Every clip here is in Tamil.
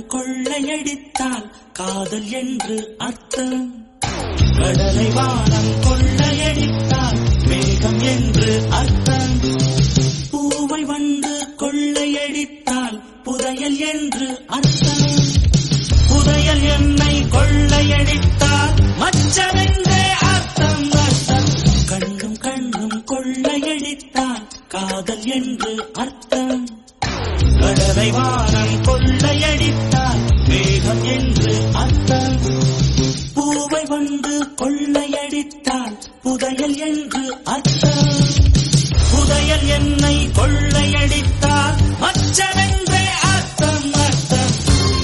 கொள்ளையடித்தால் காதல் என்று அர்த்தம் கடலை வானம் கொள்ளையடித்தால் மேகம் என்று அர்த்தம் பூவை வந்து கொள்ளையடித்தால் புதையல் என்று அர்த்தம் புதையல் என்னை கொள்ளையடித்தால் மச்சமென்றே அர்த்தம் அர்த்தம் கண்ணும் கண்ணும் கொள்ளையடித்தால் காதல் என்று அர்த்தம் கடலை வானம் கொள்ளையடித்தால் வேகம் என்று அர்த்தம் பூவை வந்து கொள்ளையடித்தால் புதையல் என்று அர்த்தம் புதையல் என்னை கொள்ளையடித்தால் மச்சமென்றே அர்த்தம் அர்த்தம்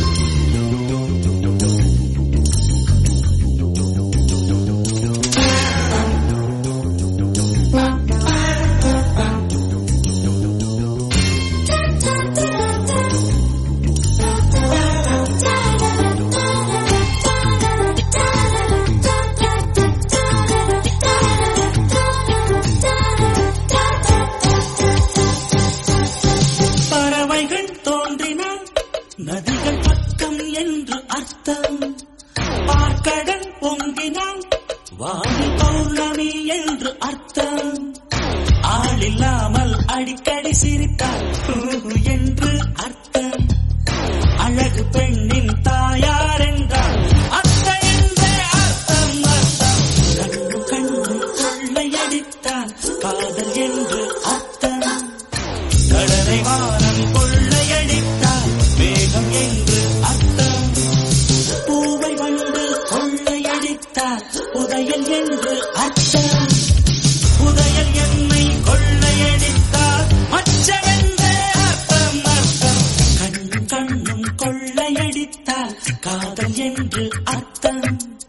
பறவைகள் தோன்றினால் நதிகள் பக்கம் என்று அர்த்தம் பார்க்கடல் பொங்கினால் வாணி பௌர்ணமி என்று அர்த்தம் ஆளில்லாமல் அடிக்கடி சிரித்தால் ஹூ என்று அர்த்தம் அழகு பெண்ணின் தாயார் என்றால் அத்தை என்றே அர்த்தம் அர்த்தம் கண்ணு கண்ணு கொள்ளையடித்தால் காதல் என்று அர்த்தம் கடலை வானம் கொள்ளையடித்தால் வேகம் என்று அர்த்தம் பூவை வந்து கொள்ளையடித்தால் புதையல் என்று அர்த்தம் புதையல் என்னை கொள்ளையடித்தால் மச்சமென்றே அர்த்தம் அர்த்தம் கண்ணும் கண்ணும் கொள்ளையடித்தால் காதல் என்று அர்த்தம்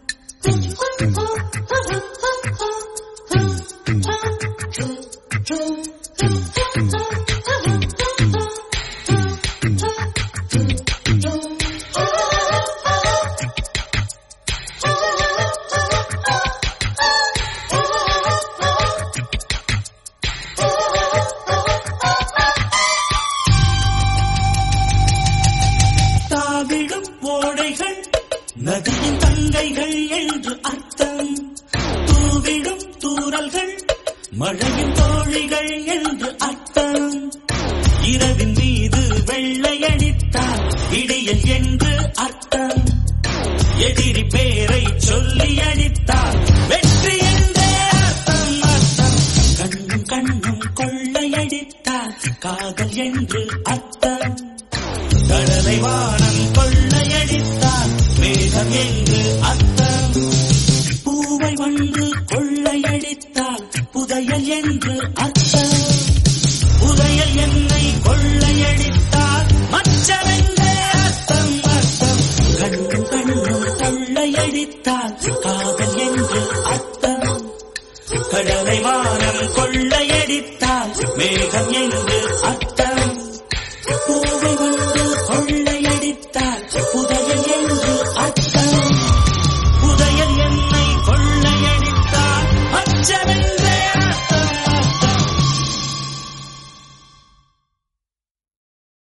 தாவிடும் ஓடைகள் நதியின் தங்கைகள் என்று அர்த்தம் தூவிடும் தூறல்கள் மழையின் தோழிகள் என்று அர்த்தம் இரவின் மீது வெள்ளையடித்தால் இடியல் என்று அர்த்தம் எதிரி பேரை சொல்லி அடித்தால் வெற்றி என்றே அர்த்தம் அர்த்தம் கண்ணும் கண்ணும் கொள்ளையடித்தால் காதல் என்று அர்த்தம் கடலை வானம் கொள்ளையடித்தால் வேகம் என்று அர்த்தம் பூவை வந்து கொள்ளையடித்தால் புதையல் என்று அர்த்தம் புதையல் என்னை கொள்ளையடித்தால் மச்சமென்றே அர்த்தம் அர்த்தம் கண்ணும் கண்ணும் கொள்ளையடித்தால் காதல் என்று அர்த்தம் கடலை வானம் கொள்ளையடித்தால் மேகம் என்று அர்த்தம் பூவை வந்து கொள்ளையடித்தால் புதையல்